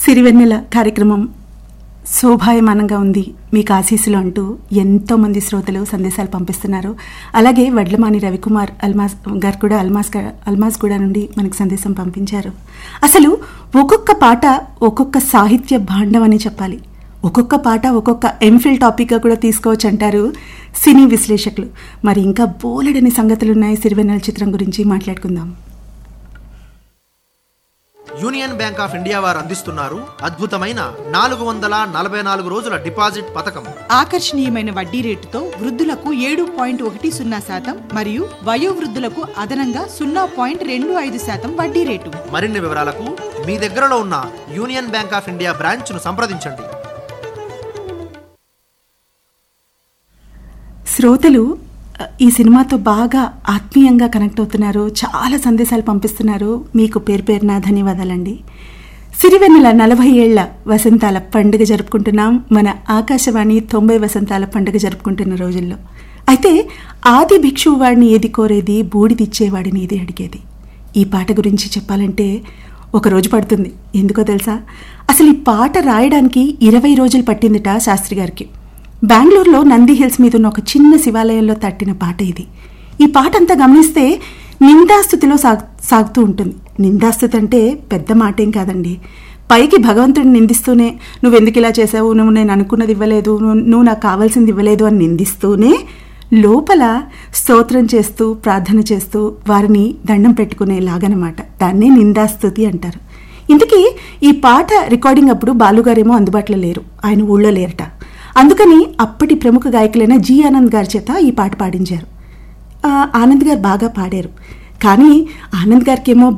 సిరివెన్నెల కార్యక్రమం శోభాయమానంగా ఉంది మీకు ఆశీస్సులు అంటూ ఎంతో మంది శ్రోతలు సందేశాలు పంపిస్తున్నారు అలాగే వడ్లమాని రవికుమార్ అల్మాస్ గారు కూడా అల్మాస్ గా- అల్మాస్ గూడ నుండి మనకు సందేశం పంపించారు అసలు ఒక్కొక్క పాట ఒక్కొక్క సాహిత్య భాండం అని చెప్పాలి ఒక్కొక్క పాట ఒక్కొక్క ఎంఫిల్ టాపిక్గా కూడా తీసుకోవచ్చు అంటారు సినీ విశ్లేషకులు మరి ఇంకా బోలెడని సంగతులు ఉన్నాయి సిరివెన్నెల చిత్రం గురించి మాట్లాడుకుందాం యూనియన్ బ్యాంక్ ఆఫ్ ఇండియా వారు అందిస్తున్నారు అద్భుతమైన నాలుగు వందల నలభై నాలుగు రోజుల డిపాజిట్ పథకం ఆకర్షణీయమైన వడ్డీ రేటుతో వృద్ధులకు ఏడు పాయింట్ ఒకటి సున్నా శాతం మరియు వయోవృద్ధులకు అదనంగా సున్నా పాయింట్ రెండు ఐదు శాతం వడ్డీ రేటు మరిన్ని వివరాలకు మీ దగ్గరలో ఉన్న యూనియన్ బ్యాంక్ ఆఫ్ ఇండియా బ్రాంచ్ను సంప్రదించండి శ్రోతలు అ, ఈ సినిమాతో బాగా ఆత్మీయంగా కనెక్ట్ అవుతున్నారు చాలా సందేశాలు పంపిస్తున్నారు మీకు పేరు పేరున ధన్యవాదాలండి సిరివెన్నెల నలభై ఏళ్ల వసంతాల పండుగ జరుపుకుంటున్నాం మన ఆకాశవాణి తొంభై వసంతాల పండుగ జరుపుకుంటున్న రోజుల్లో అయితే ఆది భిక్షువు వాడిని ఏది కోరేది బూడిదిచ్చేవాడిని ఏది అడిగేది ఈ పాట గురించి చెప్పాలంటే ఒక రోజు పడుతుంది ఎందుకో తెలుసా అసలు ఈ పాట రాయడానికి ఇరవై రోజులు పట్టిందిట శాస్త్రి గారికి బెంగళూరులో నంది హిల్స్ మీద ఉన్న ఒక చిన్న శివాలయంలో తట్టిన పాట ఇది ఈ పాట అంతా గమనిస్తే నిందాస్తుతిలో సాగు సాగుతూ ఉంటుంది నిందాస్తుతి అంటే పెద్ద మాట ఏం కాదండి పైకి భగవంతుడిని నిందిస్తూనే నువ్వు ఎందుకు ఇలా చేసావు నువ్వు నేను అనుకున్నది ఇవ్వలేదు నువ్వు నువ్వు నాకు కావాల్సింది ఇవ్వలేదు అని నిందిస్తూనే లోపల స్తోత్రం చేస్తూ ప్రార్థన చేస్తూ వారిని దండం పెట్టుకునేలాగనమాట దాన్నే నిందాస్తుతి అంటారు ఇంతకీ ఈ పాట రికార్డింగ్ అప్పుడు బాలుగారేమో అందుబాటులో లేరు ఆయన ఊళ్ళో లేరట అందుకని అప్పటి ప్రముఖ గాయకులైన జి ఆనంద్ గారి చేత ఈ పాట పాడించారు ఆ, ఆనంద్ గారు బాగా పాడారు కానీ ఆనంద్ గారికి ఏమో